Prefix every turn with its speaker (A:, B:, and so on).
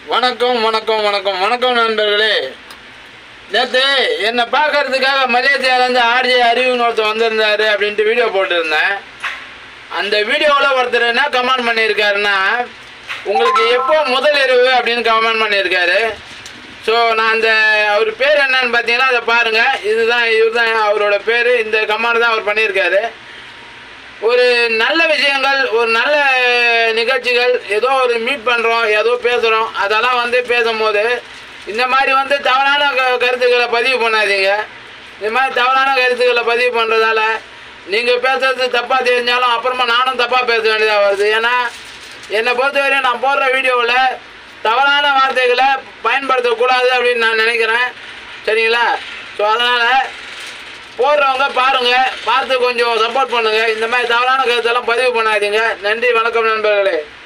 A: வணக்கம் வணக்கம் வணக்கம் வணக்கம் நண்பர்களே நேற்று என்னை பார்க்கறதுக்காக மலேசியாவிலேருந்து ஆர்ஜே அறிவுன்னு ஒருத்தர் வந்திருந்தாரு அப்படின்ட்டு வீடியோ போட்டிருந்தேன் அந்த வீடியோவில் ஒருத்தர் என்ன கமெண்ட் பண்ணியிருக்காருன்னா உங்களுக்கு எப்போ முதல் இரவு அப்படின்னு கமெண்ட் பண்ணியிருக்காரு ஸோ நான் அந்த அவர் பேர் என்னன்னு பார்த்தீங்கன்னா அதை பாருங்கள் இதுதான் இவர் தான் அவரோட பேர் இந்த கமெண்ட் தான் அவர் பண்ணியிருக்காரு ஒரு நல்ல விஷயங்கள் ஒரு நல்ல நிகழ்ச்சிகள் ஏதோ ஒரு மீட் பண்ணுறோம் ஏதோ பேசுகிறோம் அதெல்லாம் வந்து பேசும்போது இந்த மாதிரி வந்து தவறான க கருத்துக்களை பதிவு பண்ணாதீங்க இந்த மாதிரி தவறான கருத்துக்களை பதிவு பண்ணுறதால நீங்கள் பேசுறது தப்பாக தெரிஞ்சாலும் அப்புறமா நானும் தப்பாக பேச வேண்டியதாக வருது ஏன்னா என்னை பொறுத்தவரையும் நான் போடுற வீடியோவில் தவறான வார்த்தைகளை பயன்படுத்தக்கூடாது அப்படின்னு நான் நினைக்கிறேன் சரிங்களா ஸோ அதனால் போடுறவங்க பாருங்க பார்த்து கொஞ்சம் சப்போர்ட் பண்ணுங்க இந்த மாதிரி தவறான கருத்தெல்லாம் பதிவு பண்ணாதீங்க நன்றி வணக்கம் நண்பர்களே